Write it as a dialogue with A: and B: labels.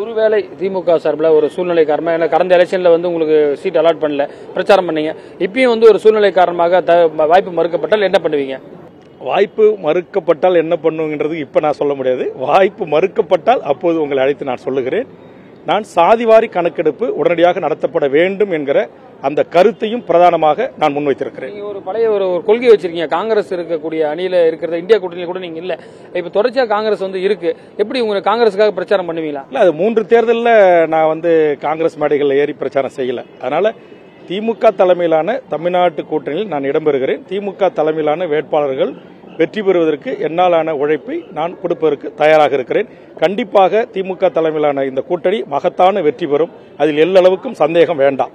A: ஒருவேளை திமுக சார்பில் ஒரு சூழ்நிலை காரணமாக ஏன்னா கடந்த எலெக்ஷனில் வந்து உங்களுக்கு சீட் அலாட் பண்ணல பிரச்சாரம் பண்ணீங்க இப்பயும் வந்து ஒரு சூழ்நிலை காரணமாக த- வாய்ப்பு மறுக்கப்பட்டால் என்ன பண்ணுவீங்க
B: வாய்ப்பு மறுக்கப்பட்டால் என்ன பண்ணுங்கிறது இப்ப நான் சொல்ல முடியாது வாய்ப்பு மறுக்கப்பட்டால் அப்போது உங்களை அழைத்து நான் சொல்லுகிறேன் நான் சாதிவாரி கணக்கெடுப்பு உடனடியாக நடத்தப்பட வேண்டும் என்கிற அந்த கருத்தையும் பிரதானமாக நான் முன்வைத்திருக்கிறேன்
A: நீங்க ஒரு பழைய ஒரு ஒரு கொள்கை வச்சிருக்கீங்க காங்கிரஸ் இருக்கக்கூடிய அணியில இருக்கிறத இந்தியா கூட்டணியில கூட நீங்க இல்ல இப்ப தொடர்ச்சியா காங்கிரஸ் வந்து இருக்கு எப்படி உங்க காங்கிரஸுக்காக பிரச்சாரம் பண்ணுவீங்களா
B: இல்ல அது மூன்று தேர்தலில் நான் வந்து காங்கிரஸ் மேடைகளில் ஏறி பிரச்சாரம் செய்யல அதனால திமுக தலைமையிலான தமிழ்நாட்டு கூட்டணியில் நான் இடம்பெறுகிறேன் திமுக தலைமையிலான வேட்பாளர்கள் வெற்றி பெறுவதற்கு என்னாலான உழைப்பை நான் கொடுப்பதற்கு தயாராக இருக்கிறேன் கண்டிப்பாக திமுக தலைமையிலான இந்த கூட்டணி மகத்தான வெற்றி பெறும் அதில் எல்லளவுக்கும் சந்தேகம் வேண்டாம்